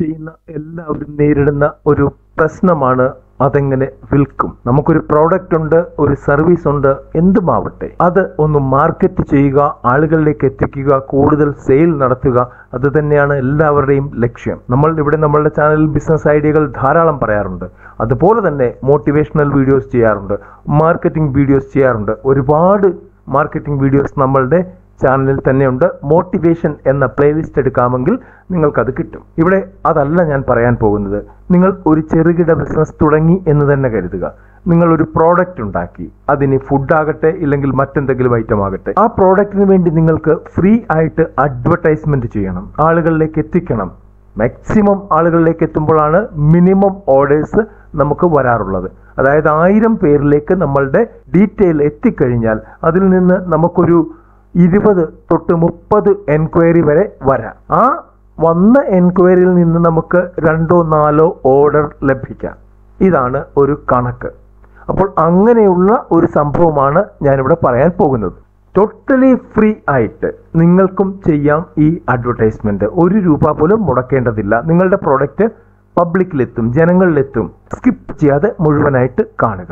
ചെയ്യുന്ന എല്ലാവരും നേരിടുന്ന ഒരു പ്രശ്നമാണ് അതെങ്ങനെ വിൽക്കും നമുക്കൊരു പ്രോഡക്റ്റ് ഉണ്ട് ഒരു സർവീസ് ഉണ്ട് എന്തുമാവട്ടെ അത് ഒന്ന് മാർക്കറ്റ് ചെയ്യുക ആളുകളിലേക്ക് എത്തിക്കുക കൂടുതൽ സെയിൽ നടത്തുക അത് തന്നെയാണ് എല്ലാവരുടെയും ലക്ഷ്യം നമ്മൾ ഇവിടെ നമ്മളുടെ ചാനലിൽ ബിസിനസ് ഐഡിയകൾ ധാരാളം പറയാറുണ്ട് അതുപോലെ തന്നെ മോട്ടിവേഷണൽ വീഡിയോസ് ചെയ്യാറുണ്ട് മാർക്കറ്റിംഗ് വീഡിയോസ് ചെയ്യാറുണ്ട് ഒരുപാട് മാർക്കറ്റിംഗ് വീഡിയോസ് നമ്മളുടെ ചാനലിൽ തന്നെയുണ്ട് മോട്ടിവേഷൻ എന്ന പ്ലേലിസ്റ്റ് എടുക്കാമെങ്കിൽ നിങ്ങൾക്കത് കിട്ടും ഇവിടെ അതല്ല ഞാൻ പറയാൻ പോകുന്നത് നിങ്ങൾ ഒരു ചെറുകിട ബിസിനസ് തുടങ്ങി എന്ന് തന്നെ കരുതുക നിങ്ങൾ ഒരു പ്രോഡക്റ്റ് ഉണ്ടാക്കി അതിന് ഫുഡ് ആകട്ടെ ഇല്ലെങ്കിൽ മറ്റെന്തെങ്കിലും ഐറ്റം ആകട്ടെ ആ പ്രോഡക്റ്റിന് വേണ്ടി നിങ്ങൾക്ക് ഫ്രീ ആയിട്ട് അഡ്വർടൈസ്മെന്റ് ചെയ്യണം ആളുകളിലേക്ക് എത്തിക്കണം മാക്സിമം ആളുകളിലേക്ക് എത്തുമ്പോഴാണ് മിനിമം ഓർഡേഴ്സ് നമുക്ക് വരാറുള്ളത് അതായത് ആയിരം പേരിലേക്ക് നമ്മളുടെ ഡീറ്റെയിൽ എത്തിക്കഴിഞ്ഞാൽ അതിൽ നിന്ന് നമുക്കൊരു ഇരുപത് തൊട്ട് മുപ്പത് എൻക്വയറി വരെ വരാം ആ വന്ന എൻക്വയറിയിൽ നിന്ന് നമുക്ക് രണ്ടോ നാലോ ഓർഡർ ലഭിക്കാം ഇതാണ് ഒരു കണക്ക് അപ്പോൾ അങ്ങനെയുള്ള ഒരു സംഭവമാണ് ഞാനിവിടെ പറയാൻ പോകുന്നത് ടോട്ടലി ഫ്രീ ആയിട്ട് നിങ്ങൾക്കും ചെയ്യാം ഈ അഡ്വർടൈസ്മെന്റ് ഒരു രൂപ പോലും മുടക്കേണ്ടതില്ല നിങ്ങളുടെ പ്രോഡക്റ്റ് പബ്ലിക്കിലെത്തും ജനങ്ങളിലെത്തും സ്കിപ്പ് ചെയ്യാതെ മുഴുവനായിട്ട് കാണുക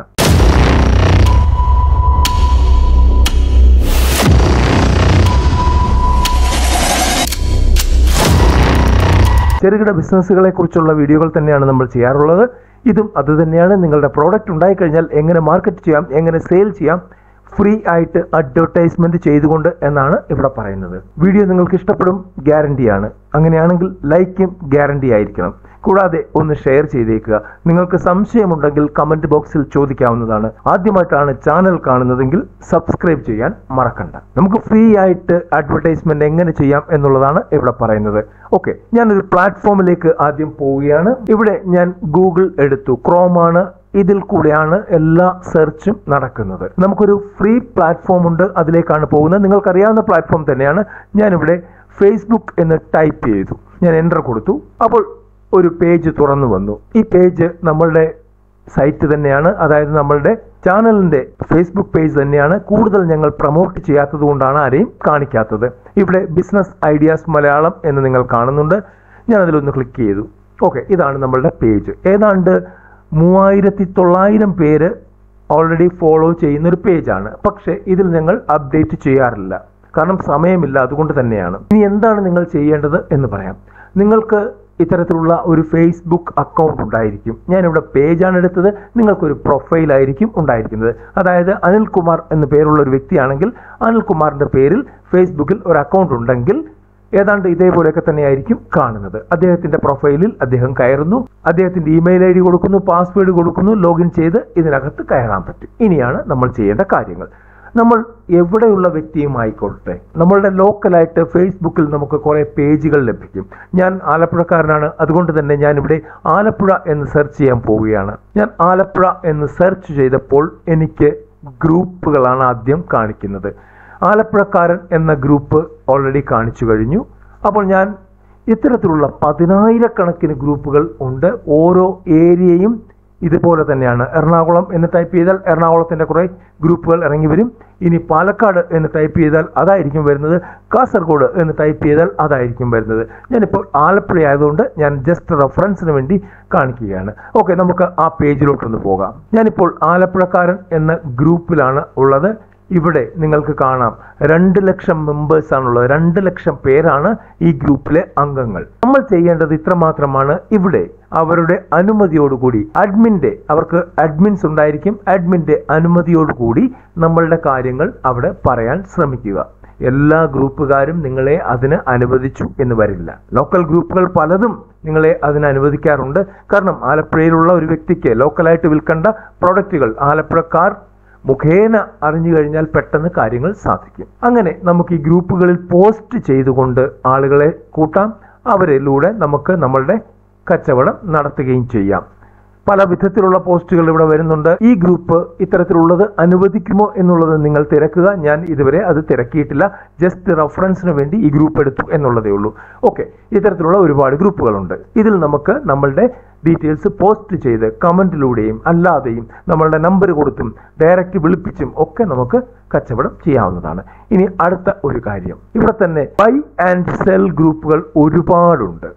ചെറുകിട ബിസിനസ്സുകളെ കുറിച്ചുള്ള വീഡിയോകൾ തന്നെയാണ് നമ്മൾ ചെയ്യാറുള്ളത് ഇതും അത് തന്നെയാണ് നിങ്ങളുടെ പ്രോഡക്റ്റ് ഉണ്ടായിക്കഴിഞ്ഞാൽ എങ്ങനെ മാർക്കറ്റ് ചെയ്യാം എങ്ങനെ സെയിൽ ചെയ്യാം ഫ്രീ ആയിട്ട് അഡ്വർടൈസ്മെന്റ് ചെയ്തുകൊണ്ട് എന്നാണ് ഇവിടെ പറയുന്നത് വീഡിയോ നിങ്ങൾക്ക് ഇഷ്ടപ്പെടും ഗ്യാരണ്ടിയാണ് അങ്ങനെയാണെങ്കിൽ ലൈക്കും ഗ്യാരണ്ടി ആയിരിക്കണം കൂടാതെ ഒന്ന് ഷെയർ ചെയ്തേക്കുക നിങ്ങൾക്ക് സംശയമുണ്ടെങ്കിൽ കമന്റ് ബോക്സിൽ ചോദിക്കാവുന്നതാണ് ആദ്യമായിട്ടാണ് ചാനൽ കാണുന്നതെങ്കിൽ സബ്സ്ക്രൈബ് ചെയ്യാൻ മറക്കണ്ട നമുക്ക് ഫ്രീ ആയിട്ട് അഡ്വർടൈസ്മെന്റ് എങ്ങനെ ചെയ്യാം എന്നുള്ളതാണ് ഇവിടെ പറയുന്നത് ഓക്കെ ഞാനൊരു പ്ലാറ്റ്ഫോമിലേക്ക് ആദ്യം പോവുകയാണ് ഇവിടെ ഞാൻ ഗൂഗിൾ എടുത്തു ക്രോമാണ് ഇതിൽ കൂടെയാണ് എല്ലാ സെർച്ചും നടക്കുന്നത് നമുക്കൊരു ഫ്രീ പ്ലാറ്റ്ഫോം ഉണ്ട് അതിലേക്കാണ് പോകുന്നത് നിങ്ങൾക്കറിയാവുന്ന പ്ലാറ്റ്ഫോം തന്നെയാണ് ഞാനിവിടെ ഫേസ്ബുക്ക് എന്ന് ടൈപ്പ് ചെയ്തു ഞാൻ എൻ്റർ കൊടുത്തു അപ്പോൾ ഒരു പേജ് തുറന്നു വന്നു ഈ പേജ് നമ്മളുടെ സൈറ്റ് തന്നെയാണ് അതായത് നമ്മളുടെ ചാനലിന്റെ ഫേസ്ബുക്ക് പേജ് തന്നെയാണ് കൂടുതൽ ഞങ്ങൾ പ്രൊമോട്ട് ചെയ്യാത്തത് കൊണ്ടാണ് ആരെയും കാണിക്കാത്തത് ഇവിടെ ബിസിനസ് ഐഡിയാസ് മലയാളം എന്ന് നിങ്ങൾ കാണുന്നുണ്ട് ഞാൻ അതിലൊന്ന് ക്ലിക്ക് ചെയ്തു ഓക്കെ ഇതാണ് നമ്മളുടെ പേജ് ഏതാണ്ട് മൂവായിരത്തി തൊള്ളായിരം പേര് ഓൾറെഡി ഫോളോ ചെയ്യുന്ന ഒരു പേജാണ് പക്ഷേ ഇതിൽ ഞങ്ങൾ അപ്ഡേറ്റ് ചെയ്യാറില്ല കാരണം സമയമില്ല അതുകൊണ്ട് തന്നെയാണ് ഇനി എന്താണ് നിങ്ങൾ ചെയ്യേണ്ടത് എന്ന് പറയാം നിങ്ങൾക്ക് ഇത്തരത്തിലുള്ള ഒരു ഫേസ്ബുക്ക് അക്കൗണ്ട് ഉണ്ടായിരിക്കും ഞാനിവിടെ പേജാണ് എടുത്തത് നിങ്ങൾക്കൊരു പ്രൊഫൈൽ ആയിരിക്കും ഉണ്ടായിരിക്കുന്നത് അതായത് അനിൽകുമാർ എന്ന പേരുള്ള ഒരു വ്യക്തിയാണെങ്കിൽ അനിൽകുമാറിന്റെ പേരിൽ ഫേസ്ബുക്കിൽ ഒരു അക്കൗണ്ട് ഉണ്ടെങ്കിൽ ഏതാണ്ട് ഇതേപോലെയൊക്കെ തന്നെയായിരിക്കും കാണുന്നത് അദ്ദേഹത്തിന്റെ പ്രൊഫൈലിൽ അദ്ദേഹം കയറുന്നു അദ്ദേഹത്തിന്റെ ഇമെയിൽ ഐ ഡി കൊടുക്കുന്നു പാസ്വേഡ് കൊടുക്കുന്നു ലോഗിൻ ചെയ്ത് ഇതിനകത്ത് കയറാൻ പറ്റും ഇനിയാണ് നമ്മൾ ചെയ്യേണ്ട കാര്യങ്ങൾ നമ്മൾ എവിടെയുള്ള വ്യക്തിയും ആയിക്കോട്ടെ നമ്മളുടെ ലോക്കലായിട്ട് ഫേസ്ബുക്കിൽ നമുക്ക് കുറേ പേജുകൾ ലഭിക്കും ഞാൻ ആലപ്പുഴക്കാരനാണ് അതുകൊണ്ട് തന്നെ ഞാൻ ഇവിടെ ആലപ്പുഴ എന്ന് സെർച്ച് ചെയ്യാൻ പോവുകയാണ് ഞാൻ ആലപ്പുഴ എന്ന് സെർച്ച് ചെയ്തപ്പോൾ എനിക്ക് ഗ്രൂപ്പുകളാണ് ആദ്യം കാണിക്കുന്നത് ആലപ്പുഴക്കാരൻ എന്ന ഗ്രൂപ്പ് ഓൾറെഡി കാണിച്ചു കഴിഞ്ഞു അപ്പോൾ ഞാൻ ഇത്തരത്തിലുള്ള പതിനായിരക്കണക്കിന് ഗ്രൂപ്പുകൾ ഉണ്ട് ഓരോ ഏരിയയും ഇതുപോലെ തന്നെയാണ് എറണാകുളം എന്ന് ടൈപ്പ് ചെയ്താൽ എറണാകുളത്തിന്റെ കുറേ ഗ്രൂപ്പുകൾ ഇറങ്ങി വരും ഇനി പാലക്കാട് എന്ന് ടൈപ്പ് ചെയ്താൽ അതായിരിക്കും വരുന്നത് കാസർഗോഡ് എന്ന് ടൈപ്പ് ചെയ്താൽ അതായിരിക്കും വരുന്നത് ഞാനിപ്പോൾ ആലപ്പുഴ ആയതുകൊണ്ട് ഞാൻ ജസ്റ്റ് റെഫറൻസിന് വേണ്ടി കാണിക്കുകയാണ് ഓക്കെ നമുക്ക് ആ പേജിലോട്ടൊന്ന് പോകാം ഞാനിപ്പോൾ ആലപ്പുഴക്കാരൻ എന്ന ഗ്രൂപ്പിലാണ് ഉള്ളത് ഇവിടെ നിങ്ങൾക്ക് കാണാം രണ്ട് ലക്ഷം മെമ്പേഴ്സ് ആണുള്ളത് രണ്ട് ലക്ഷം പേരാണ് ഈ ഗ്രൂപ്പിലെ അംഗങ്ങൾ നമ്മൾ ചെയ്യേണ്ടത് ഇത്ര മാത്രമാണ് ഇവിടെ അവരുടെ അനുമതിയോടുകൂടി അഡ്മിന്റെ അവർക്ക് അഡ്മിൻസ് ഉണ്ടായിരിക്കും അഡ്മിന്റെ അനുമതിയോടുകൂടി നമ്മളുടെ കാര്യങ്ങൾ അവിടെ പറയാൻ ശ്രമിക്കുക എല്ലാ ഗ്രൂപ്പുകാരും നിങ്ങളെ അതിന് അനുവദിച്ചു എന്ന് വരില്ല ലോക്കൽ ഗ്രൂപ്പുകൾ പലതും നിങ്ങളെ അതിന് അനുവദിക്കാറുണ്ട് കാരണം ആലപ്പുഴയിലുള്ള ഒരു വ്യക്തിക്ക് ലോക്കലായിട്ട് വിൽക്കേണ്ട പ്രോഡക്റ്റുകൾ ആലപ്പുഴക്കാർ മുഖേന അറിഞ്ഞു കഴിഞ്ഞാൽ പെട്ടെന്ന് കാര്യങ്ങൾ സാധിക്കും അങ്ങനെ നമുക്ക് ഈ ഗ്രൂപ്പുകളിൽ പോസ്റ്റ് ചെയ്തുകൊണ്ട് ആളുകളെ കൂട്ടാം അവരിലൂടെ നമുക്ക് നമ്മളുടെ കച്ചവടം നടത്തുകയും ചെയ്യാം പല വിധത്തിലുള്ള പോസ്റ്റുകൾ ഇവിടെ വരുന്നുണ്ട് ഈ ഗ്രൂപ്പ് ഇത്തരത്തിലുള്ളത് അനുവദിക്കുമോ എന്നുള്ളത് നിങ്ങൾ തിരക്കുക ഞാൻ ഇതുവരെ അത് തിരക്കിയിട്ടില്ല ജസ്റ്റ് റെഫറൻസിന് വേണ്ടി ഈ ഗ്രൂപ്പ് എടുത്തു എന്നുള്ളതേ ഉള്ളൂ ഓക്കെ ഇത്തരത്തിലുള്ള ഒരുപാട് ഗ്രൂപ്പുകളുണ്ട് ഇതിൽ നമുക്ക് നമ്മളുടെ ഡീറ്റെയിൽസ് പോസ്റ്റ് ചെയ്ത് കമന്റിലൂടെയും അല്ലാതെയും നമ്മളുടെ നമ്പർ കൊടുത്തും ഡയറക്റ്റ് വിളിപ്പിച്ചും ഒക്കെ നമുക്ക് കച്ചവടം ചെയ്യാവുന്നതാണ് ഇനി അടുത്ത ഒരു കാര്യം ഇവിടെ തന്നെ ബൈ ആൻഡ് സെൽ ഗ്രൂപ്പുകൾ ഒരുപാടുണ്ട്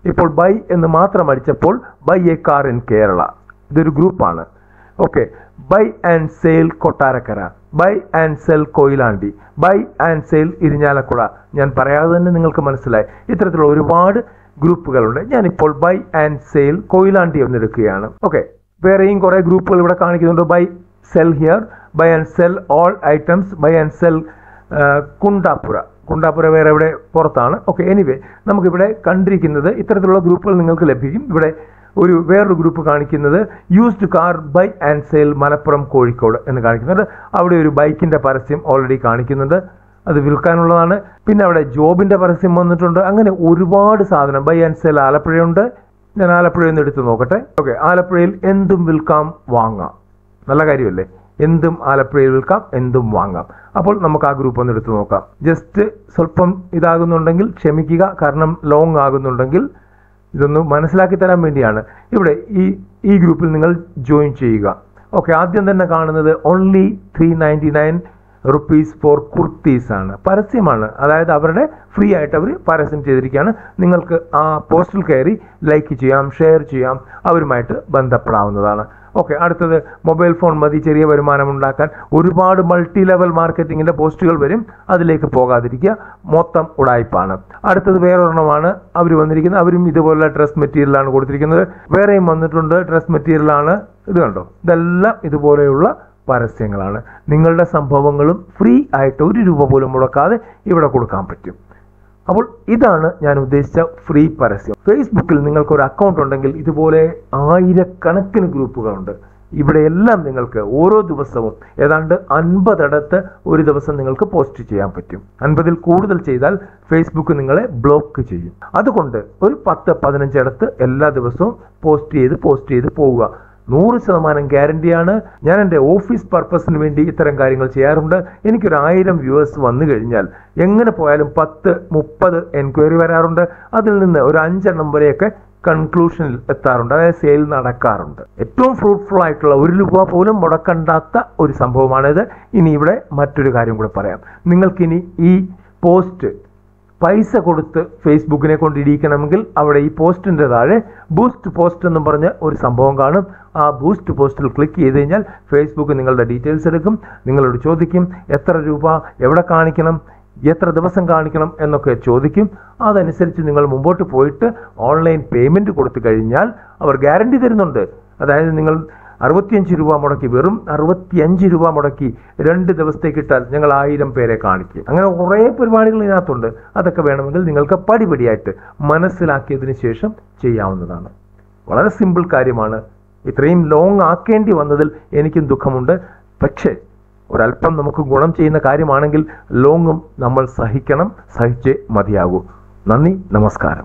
ഇപ്പോൾ ബൈ എന്ന് മാത്രം അടിച്ചപ്പോൾ buy a car in Kerala ഇതൊരു ഗ്രൂപ്പാണ് okay buy and sale Kottarakkara buy and sell Koyilandy buy and sale Irinjalakuda ഞാൻ പറയാതെ തന്നെ നിങ്ങൾക്ക് മനസ്സിലായി ഇത്തരത്തിലുള്ള ഒരുപാട് ഗ്രൂപ്പുകളുണ്ട് ഞാനിപ്പോൾ ബൈ ആൻഡ് സെയിൽ കൊയിലാണ്ടി എന്നെടുക്കുകയാണ് ഓക്കെ വേറെയും കുറേ ഗ്രൂപ്പുകൾ ഇവിടെ കാണിക്കുന്നുണ്ട് buy sell here buy and sell all items buy and sell Kundapura Kundapura വേറെ ഇവിടെ പുറത്താണ് ഓക്കെ എനിവേ നമുക്കിവിടെ കണ്ടിരിക്കുന്നത് ഇത്തരത്തിലുള്ള ഗ്രൂപ്പുകൾ നിങ്ങൾക്ക് ലഭിക്കും ഇവിടെ ഒരു വേറൊരു ഗ്രൂപ്പ് കാണിക്കുന്നത് used car buy and sale Malappuram Kozhikode എന്ന് കാണിക്കുന്നുണ്ട് അവിടെ ഒരു ബൈക്കിന്റെ പരസ്യം ഓൾറെഡി കാണിക്കുന്നുണ്ട് അത് വിൽക്കാനുള്ളതാണ് പിന്നെ അവിടെ ജോബിന്റെ പരസ്യം വന്നിട്ടുണ്ട് അങ്ങനെ ഒരുപാട് സാധനം ബൈ ആൻഡ് സെയിൽ ആലപ്പുഴയുണ്ട് ഞാൻ ആലപ്പുഴയിൽ നിന്ന് എടുത്ത് നോക്കട്ടെ ഓക്കെ ആലപ്പുഴയിൽ എന്തും വിൽക്കാം വാങ്ങാം നല്ല കാര്യമല്ലേ എന്തും ആലപ്പുഴയിൽ വിൽക്കാം എന്തും വാങ്ങാം അപ്പോൾ നമുക്ക് ആ ഗ്രൂപ്പ് ഒന്ന് എടുത്ത് നോക്കാം ജസ്റ്റ് സ്വല്പം ഇതാകുന്നുണ്ടെങ്കിൽ ക്ഷമിക്കുക കാരണം ലോങ് ആകുന്നുണ്ടെങ്കിൽ ഇതൊന്ന് മനസ്സിലാക്കി തരാൻ വേണ്ടിയാണ് ഇവിടെ ഈ ഈ ഗ്രൂപ്പിൽ നിങ്ങൾ ജോയിൻ ചെയ്യുക ഓക്കെ ആദ്യം തന്നെ കാണുന്നത് only three ninety nine rupees for kurtis ആണ് പരസ്യമാണ് അതായത് അവരുടെ ഫ്രീ ആയിട്ട് അവർ പരസ്യം ചെയ്തിരിക്കുകയാണ് നിങ്ങൾക്ക് ആ പോസ്റ്റിൽ കയറി ലൈക്ക് ചെയ്യാം ഷെയർ ചെയ്യാം അവരുമായിട്ട് ബന്ധപ്പെടാവുന്നതാണ് ഓക്കെ അടുത്തത് മൊബൈൽ ഫോൺ മതി ചെറിയ വരുമാനം ഉണ്ടാക്കാൻ ഒരുപാട് മൾട്ടി ലെവൽ മാർക്കറ്റിങ്ങിന്റെ പോസ്റ്റുകൾ വരും അതിലേക്ക് പോകാതിരിക്കുക മൊത്തം ഉടായ്പാണ് അടുത്തത് വേറൊരെണ്ണമാണ് അവർ വന്നിരിക്കുന്നത് അവരും ഇതുപോലുള്ള ഡ്രസ് മെറ്റീരിയലാണ് കൊടുത്തിരിക്കുന്നത് വേറെയും വന്നിട്ടുണ്ട് ഡ്രസ് മെറ്റീരിയലാണ് ഇത് കണ്ടോ ഇതെല്ലാം ഇതുപോലെയുള്ള പരസ്യങ്ങളാണ് നിങ്ങളുടെ സംഭവങ്ങളും ഫ്രീ ആയിട്ട് ഒരു രൂപ പോലും മുടക്കാതെ ഇവിടെ കൊടുക്കാൻ പറ്റും അപ്പോൾ ഇതാണ് ഞാൻ ഉദ്ദേശിച്ച ഫ്രീ പരസ്യം ഫേസ്ബുക്കിൽ നിങ്ങൾക്ക് ഒരു അക്കൗണ്ട് ഉണ്ടെങ്കിൽ ഇതുപോലെ ആയിരക്കണക്കിന് ഗ്രൂപ്പുകളുണ്ട് ഇവിടെയെല്ലാം നിങ്ങൾക്ക് ഓരോ ദിവസവും ഏതാണ്ട് അൻപതിടത്ത് ഒരു ദിവസം നിങ്ങൾക്ക് പോസ്റ്റ് ചെയ്യാൻ പറ്റും അൻപതിൽ കൂടുതൽ ചെയ്താൽ ഫേസ്ബുക്ക് നിങ്ങളെ ബ്ലോക്ക് ചെയ്യും അതുകൊണ്ട് ഒരു പത്ത് പതിനഞ്ചിടത്ത് എല്ലാ ദിവസവും പോസ്റ്റ് ചെയ്ത് പോസ്റ്റ് ചെയ്ത് പോവുക നൂറ് ശതമാനം ഗ്യാരണ്ടിയാണ് ഞാൻ എൻ്റെ ഓഫീസ് പർപ്പസിന് വേണ്ടി ഇത്തരം കാര്യങ്ങൾ ചെയ്യാറുണ്ട് എനിക്കൊരു ആയിരം വ്യൂവേഴ്സ് വന്നു കഴിഞ്ഞാൽ എങ്ങനെ പോയാലും പത്ത് മുപ്പത് എൻക്വയറി വരാറുണ്ട് അതിൽ നിന്ന് ഒരു അഞ്ചെണ്ണം വരെയൊക്കെ കൺക്ലൂഷനിൽ എത്താറുണ്ട് അതായത് സെയിൽ നടക്കാറുണ്ട് ഏറ്റവും ഫ്രൂട്ട്ഫുൾ ആയിട്ടുള്ള ഒരു രൂപ പോലും മുടക്കണ്ടാത്ത ഒരു സംഭവമാണിത് ഇനി ഇവിടെ മറ്റൊരു കാര്യം കൂടെ പറയാം നിങ്ങൾക്കിനി ഈ പോസ്റ്റ് പൈസ കൊടുത്ത് ഫേസ്ബുക്കിനെ കൊണ്ട് ഇടിയിക്കണമെങ്കിൽ അവിടെ ഈ പോസ്റ്റിന്റെ താഴെ ബൂസ്റ്റ് പോസ്റ്റ് എന്നും പറഞ്ഞ് ഒരു സംഭവം കാണും ആ ബൂസ്റ്റ് പോസ്റ്റിൽ ക്ലിക്ക് ചെയ്ത് കഴിഞ്ഞാൽ ഫേസ്ബുക്ക് നിങ്ങളുടെ ഡീറ്റെയിൽസ് എടുക്കും നിങ്ങളോട് ചോദിക്കും എത്ര രൂപ എവിടെ കാണിക്കണം എത്ര ദിവസം കാണിക്കണം എന്നൊക്കെ ചോദിക്കും അതനുസരിച്ച് നിങ്ങൾ മുമ്പോട്ട് പോയിട്ട് ഓൺലൈൻ പേയ്മെന്റ് കൊടുത്തു കഴിഞ്ഞാൽ അവർ ഗ്യാരണ്ടി തരുന്നുണ്ട് അതായത് നിങ്ങൾ അറുപത്തിയഞ്ച് രൂപ മുടക്കി വെറും അറുപത്തിയഞ്ച് രൂപ മുടക്കി രണ്ട് ദിവസത്തേക്ക് ഇട്ടാൽ ഞങ്ങൾ ആയിരം പേരെ കാണിക്കും അങ്ങനെ കുറേ പരിപാടികൾ ഇതിനകത്തുണ്ട് അതൊക്കെ വേണമെങ്കിൽ നിങ്ങൾക്ക് പടിപടിയായിട്ട് മനസ്സിലാക്കിയതിന് ശേഷം ചെയ്യാവുന്നതാണ് വളരെ സിമ്പിൾ കാര്യമാണ് ഇത്രയും ലോങ് ആക്കേണ്ടി വന്നതിൽ എനിക്കും ദുഃഖമുണ്ട് പക്ഷേ ഒരല്പം നമുക്ക് ഗുണം ചെയ്യുന്ന കാര്യമാണെങ്കിൽ ലോങ്ങും നമ്മൾ സഹിക്കണം സഹിച്ചേ മതിയാകൂ നന്ദി നമസ്കാരം